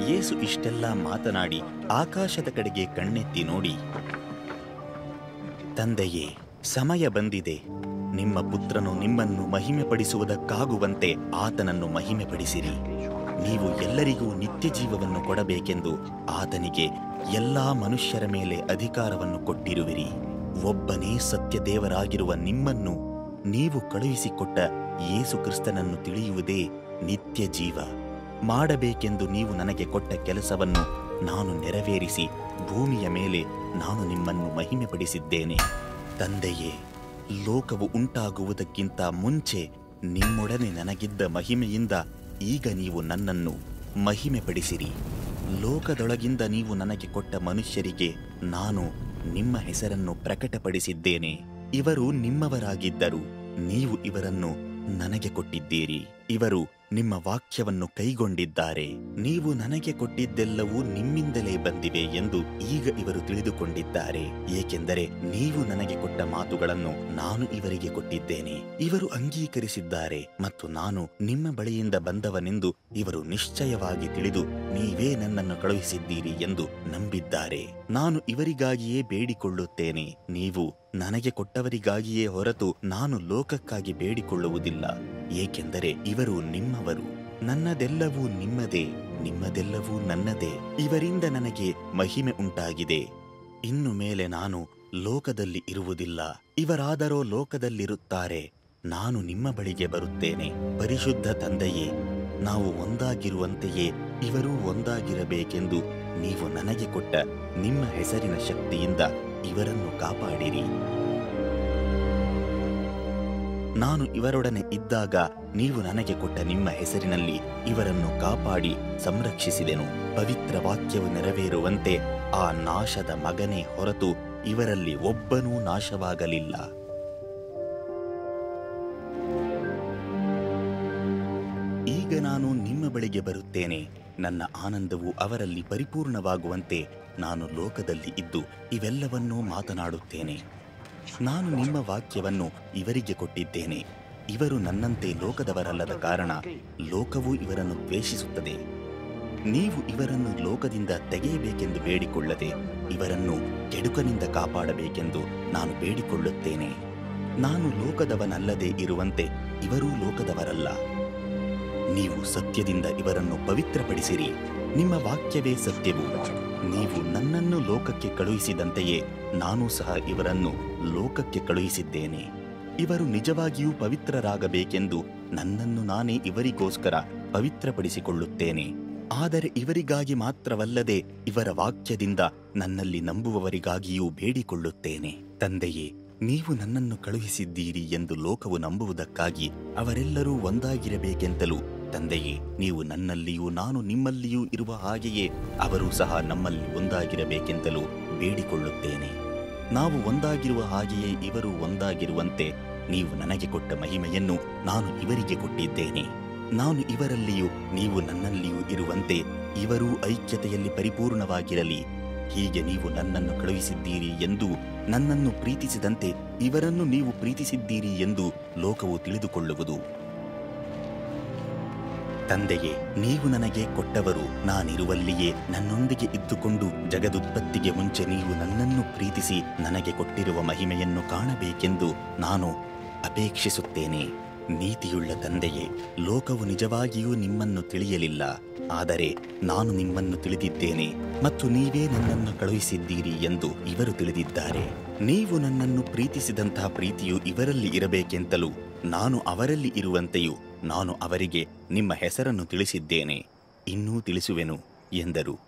ಯೇಸು ಇಷ್ಟೆಲ್ಲ ಮಾತನಾಡಿ ಆಕಾಶದ ಕಡೆಗೆ ಕಣ್ಣೆತ್ತಿ ನೋಡಿ ತಂದೆಯೇ ಸಮಯ ಬಂದಿದೆ ನಿಮ್ಮ ಪುತ್ರನು ನಿಮ್ಮನ್ನು ಮಹಿಮೆಪಡಿಸುವುದಕ್ಕಾಗುವಂತೆ ಆತನನ್ನು ಮಹಿಮೆಪಡಿಸಿರಿ ನೀವು ಎಲ್ಲರಿಗೂ ನಿತ್ಯ ಜೀವವನ್ನು ಕೊಡಬೇಕೆಂದು ಆತನಿಗೆ ಎಲ್ಲಾ ಮನುಷ್ಯರ ಮೇಲೆ ಅಧಿಕಾರವನ್ನು ಕೊಟ್ಟಿರುವಿರಿ ಒಬ್ಬನೇ ಸತ್ಯ ದೇವರಾಗಿರುವ ನಿಮ್ಮನ್ನು ನೀವು ಕಳುಹಿಸಿಕೊಟ್ಟ ಯೇಸು ಕ್ರಿಸ್ತನನ್ನು ತಿಳಿಯುವುದೇ ನಿತ್ಯ ಜೀವ ಮಾಡಬೇಕೆಂದು ನೀವು ನನಗೆ ಕೊಟ್ಟ ಕೆಲಸವನ್ನು ನಾನು ನೆರವೇರಿಸಿ ಭೂಮಿಯ ಮೇಲೆ ನಾನು ನಿಮ್ಮನ್ನು ಮಹಿಮೆಪಡಿಸಿದ್ದೇನೆ ತಂದೆಯೇ ಲೋಕವು ಉಂಟಾಗುವುದಕ್ಕಿಂತ ಮುಂಚೆ ನಿಮ್ಮೊಡನೆ ನನಗಿದ್ದ ಮಹಿಮೆಯಿಂದ ಈಗ ನೀವು ನನ್ನನ್ನು ಮಹಿಮೆಪಡಿಸಿರಿ ಲೋಕದೊಳಗಿಂದ ನೀವು ನನಗೆ ಕೊಟ್ಟ ಮನುಷ್ಯರಿಗೆ ನಾನು ನಿಮ್ಮ ಹೆಸರನ್ನು ಪ್ರಕಟಪಡಿಸಿದ್ದೇನೆ ಇವರು ನಿಮ್ಮವರಾಗಿದ್ದರು ನೀವು ಇವರನ್ನು ನನಗೆ ಕೊಟ್ಟಿದ್ದೀರಿ ಇವರು ನಿಮ್ಮ ವಾಕ್ಯವನ್ನು ಕೈಗೊಂಡಿದ್ದಾರೆ ನೀವು ನನಗೆ ಕೊಟ್ಟಿದ್ದೆಲ್ಲವೂ ನಿಮ್ಮಿಂದಲೇ ಬಂದಿವೆ ಎಂದು ಈಗ ಇವರು ತಿಳಿದುಕೊಂಡಿದ್ದಾರೆ ಏಕೆಂದರೆ ನೀವು ನನಗೆ ಕೊಟ್ಟ ಮಾತುಗಳನ್ನು ನಾನು ಇವರಿಗೆ ಕೊಟ್ಟಿದ್ದೇನೆ ಇವರು ಅಂಗೀಕರಿಸಿದ್ದಾರೆ ಮತ್ತು ನಾನು ನಿಮ್ಮ ಬಳಿಯಿಂದ ಬಂದವನೆಂದು ಇವರು ನಿಶ್ಚಯವಾಗಿ ತಿಳಿದು ನೀವೇ ನನ್ನನ್ನು ಕಳುಹಿಸಿದ್ದೀರಿ ಎಂದು ನಂಬಿದ್ದಾರೆ ನಾನು ಇವರಿಗಾಗಿಯೇ ಬೇಡಿಕೊಳ್ಳುತ್ತೇನೆ ನೀವು ನನಗೆ ಕೊಟ್ಟವರಿಗಾಗಿಯೇ ಹೊರತು ನಾನು ಲೋಕಕ್ಕಾಗಿ ಬೇಡಿಕೊಳ್ಳುವುದಿಲ್ಲ ಏಕೆಂದರೆ ಇವರು ನಿಮ್ಮವರು ನನ್ನದೆಲ್ಲವೂ ನಿಮ್ಮದೇ ನಿಮ್ಮದೆಲ್ಲವೂ ನನ್ನದೇ ಇವರಿಂದ ನನಗೆ ಮಹಿಮೆ ಉಂಟಾಗಿದೆ ಇನ್ನು ಮೇಲೆ ನಾನು ಲೋಕದಲ್ಲಿ ಇರುವುದಿಲ್ಲ ಇವರಾದರೋ ಲೋಕದಲ್ಲಿರುತ್ತಾರೆ ನಾನು ನಿಮ್ಮ ಬಳಿಗೆ ಬರುತ್ತೇನೆ ಪರಿಶುದ್ಧ ತಂದೆಯೇ ನಾವು ಒಂದಾಗಿರುವಂತೆಯೇ ಇವರೂ ಒಂದಾಗಿರಬೇಕೆಂದು ನೀವು ನನಗೆ ಕೊಟ್ಟ ನಿಮ್ಮ ಹೆಸರಿನ ಶಕ್ತಿಯಿಂದ ಇವರನ್ನು ಕಾಪಾಡಿರಿ ನಾನು ಇವರೊಡನೆ ಇದ್ದಾಗ ನೀವು ನನಗೆ ಕೊಟ್ಟ ನಿಮ್ಮ ಹೆಸರಿನಲ್ಲಿ ಇವರನ್ನು ಕಾಪಾಡಿ ಸಂರಕ್ಷಿಸಿದೆನು ಪವಿತ್ರ ವಾಕ್ಯವು ನೆರವೇರುವಂತೆ ಆ ನಾಶದ ಮಗನೇ ಹೊರತು ಇವರಲ್ಲಿ ಒಬ್ಬನೂ ನಾಶವಾಗಲಿಲ್ಲ ಈಗ ನಾನು ನಿಮ್ಮ ಬಳಿಗೆ ಬರುತ್ತೇನೆ ನನ್ನ ಆನಂದವು ಅವರಲ್ಲಿ ಪರಿಪೂರ್ಣವಾಗುವಂತೆ ನಾನು ಲೋಕದಲ್ಲಿ ಇದ್ದು ಇವೆಲ್ಲವನ್ನೂ ಮಾತನಾಡುತ್ತೇನೆ ನಾನು ನಿಮ್ಮ ವಾಕ್ಯವನ್ನು ಇವರಿಗೆ ಕೊಟ್ಟಿದ್ದೇನೆ ಇವರು ನನ್ನಂತೆ ಲೋಕದವರಲ್ಲದ ಕಾರಣ ಲೋಕವು ಇವರನ್ನು ದ್ವೇಷಿಸುತ್ತದೆ ನೀವು ಇವರನ್ನು ಲೋಕದಿಂದ ತೆಗೆಯಬೇಕೆಂದು ಬೇಡಿಕೊಳ್ಳದೆ ಇವರನ್ನು ಕೆಡುಕನಿಂದ ಕಾಪಾಡಬೇಕೆಂದು ನಾನು ಬೇಡಿಕೊಳ್ಳುತ್ತೇನೆ ನಾನು ಲೋಕದವನಲ್ಲದೆ ಇರುವಂತೆ ಇವರೂ ಲೋಕದವರಲ್ಲ ನೀವು ಸತ್ಯದಿಂದ ಇವರನ್ನು ಪವಿತ್ರಪಡಿಸಿರಿ ನಿಮ್ಮ ವಾಕ್ಯವೇ ಸತ್ಯವು ನೀವು ನನ್ನನ್ನು ಲೋಕಕ್ಕೆ ಕಳುಹಿಸಿದಂತೆಯೇ ನಾನು ಸಹ ಇವರನ್ನು ಲೋಕಕ್ಕೆ ಕಳುಹಿಸಿದ್ದೇನೆ ಇವರು ನಿಜವಾಗಿಯೂ ಪವಿತ್ರರಾಗಬೇಕೆಂದು ನನ್ನನ್ನು ನಾನೇ ಇವರಿಗೋಸ್ಕರ ಪವಿತ್ರಪಡಿಸಿಕೊಳ್ಳುತ್ತೇನೆ ಆದರೆ ಇವರಿಗಾಗಿ ಮಾತ್ರವಲ್ಲದೆ ಇವರ ವಾಕ್ಯದಿಂದ ನನ್ನಲ್ಲಿ ನಂಬುವವರಿಗಾಗಿಯೂ ಬೇಡಿಕೊಳ್ಳುತ್ತೇನೆ ತಂದೆಯೇ ನೀವು ನನ್ನನ್ನು ಕಳುಹಿಸಿದ್ದೀರಿ ಎಂದು ಲೋಕವು ನಂಬುವುದಕ್ಕಾಗಿ ಅವರೆಲ್ಲರೂ ಒಂದಾಗಿರಬೇಕೆಂತಲೂ ತಂದೆಯೇ ನೀವು ನನ್ನಲ್ಲಿಯೂ ನಾನು ನಿಮ್ಮಲ್ಲಿಯೂ ಇರುವ ಹಾಗೆಯೇ ಅವರೂ ಸಹ ನಮ್ಮಲ್ಲಿ ಒಂದಾಗಿರಬೇಕೆಂತಲೂ ಬೇಡಿಕೊಳ್ಳುತ್ತೇನೆ ನಾವು ಒಂದಾಗಿರುವ ಹಾಗೆಯೇ ಇವರು ಒಂದಾಗಿರುವಂತೆ ನೀವು ನನಗೆ ಕೊಟ್ಟ ಮಹಿಮೆಯನ್ನು ನಾನು ಇವರಿಗೆ ಕೊಟ್ಟಿದ್ದೇನೆ ನಾನು ಇವರಲ್ಲಿಯೂ ನೀವು ನನ್ನಲ್ಲಿಯೂ ಇರುವಂತೆ ಇವರೂ ಐಕ್ಯತೆಯಲ್ಲಿ ಪರಿಪೂರ್ಣವಾಗಿರಲಿ ಹೀಗೆ ನೀವು ನನ್ನನ್ನು ಕಳುಹಿಸಿದ್ದೀರಿ ಎಂದು ನನ್ನನ್ನು ಪ್ರೀತಿಸಿದಂತೆ ಇವರನ್ನು ನೀವು ಪ್ರೀತಿಸಿದ್ದೀರಿ ಎಂದು ಲೋಕವು ತಿಳಿದುಕೊಳ್ಳುವುದು ತಂದೆಯೇ ನೀವು ನನಗೆ ಕೊಟ್ಟವರು ನಾನಿರುವಲ್ಲಿಯೇ ನನ್ನೊಂದಿಗೆ ಇದ್ದುಕೊಂಡು ಜಗದುತ್ಪತ್ತಿಗೆ ಮುಂಚೆ ನೀವು ನನ್ನನ್ನು ಪ್ರೀತಿಸಿ ನನಗೆ ಕೊಟ್ಟಿರುವ ಮಹಿಮೆಯನ್ನು ಕಾಣಬೇಕೆಂದು ನಾನು ಅಪೇಕ್ಷಿಸುತ್ತೇನೆ ನೀತಿಯುಳ್ಳ ತಂದೆಯೇ ಲೋಕವು ನಿಜವಾಗಿಯೂ ನಿಮ್ಮನ್ನು ತಿಳಿಯಲಿಲ್ಲ ಆದರೆ ನಾನು ನಿಮ್ಮನ್ನು ತಿಳಿದಿದ್ದೇನೆ ಮತ್ತು ನೀವೇ ನನ್ನನ್ನು ಕಳುಹಿಸಿದ್ದೀರಿ ಎಂದು ಇವರು ತಿಳಿದಿದ್ದಾರೆ ನೀವು ನನ್ನನ್ನು ಪ್ರೀತಿಸಿದಂತಹ ಪ್ರೀತಿಯು ಇವರಲ್ಲಿ ಇರಬೇಕೆಂತಲೂ ನಾನು ಅವರಲ್ಲಿ ಇರುವಂತೆಯೂ ನಾನು ಅವರಿಗೆ ನಿಮ್ಮ ಹೆಸರನ್ನು ತಿಳಿಸಿದ್ದೇನೆ ಇನ್ನೂ ತಿಳಿಸುವೆನು ಎಂದರು